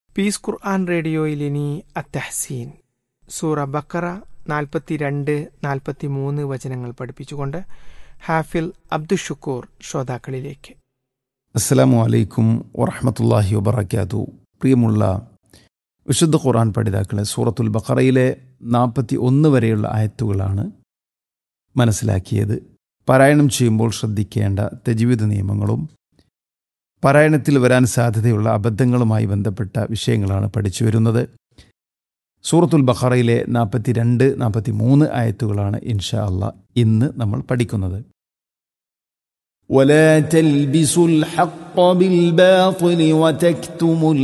piece ഖുർആൻ റേഡിയോയിൽ ഇനി അത്തഹസീൻ സൂറ ബക്കറ നാൽപ്പത്തിരണ്ട് നാൽപ്പത്തി മൂന്ന് വചനങ്ങൾ പഠിപ്പിച്ചുകൊണ്ട് ഹാഫിൽ അബ്ദുഷുക്കൂർ ശ്രോതാക്കളിലേക്ക് അസ്സലാമു അലൈക്കും വറഹമത്തല്ലാഹി വബർക്കാത്തു പ്രിയമുള്ള വിശുദ്ധ ഖുർആൻ പഠിതാക്കളെ സൂറത്തുൽ ബഖറയിലെ നാൽപ്പത്തി ഒന്ന് വരെയുള്ള ആയത്തുകളാണ് മനസ്സിലാക്കിയത് പാരായണം ചെയ്യുമ്പോൾ ശ്രദ്ധിക്കേണ്ട തജ്വീദ് നിയമങ്ങളും പാരായണത്തിൽ വരാൻ സാധ്യതയുള്ള അബദ്ധങ്ങളുമായി ബന്ധപ്പെട്ട വിഷയങ്ങളാണ് പഠിച്ചു വരുന്നത് സൂറത്തുൽ ബഖറയിലെ നാൽപ്പത്തി രണ്ട് നാൽപ്പത്തി മൂന്ന് ആയത്തുകളാണ് ഇൻഷാ അള്ളാ ഇന്ന് നമ്മൾ പഠിക്കുന്നത് ولا تلبسوا الحق بالباطل وتكتموا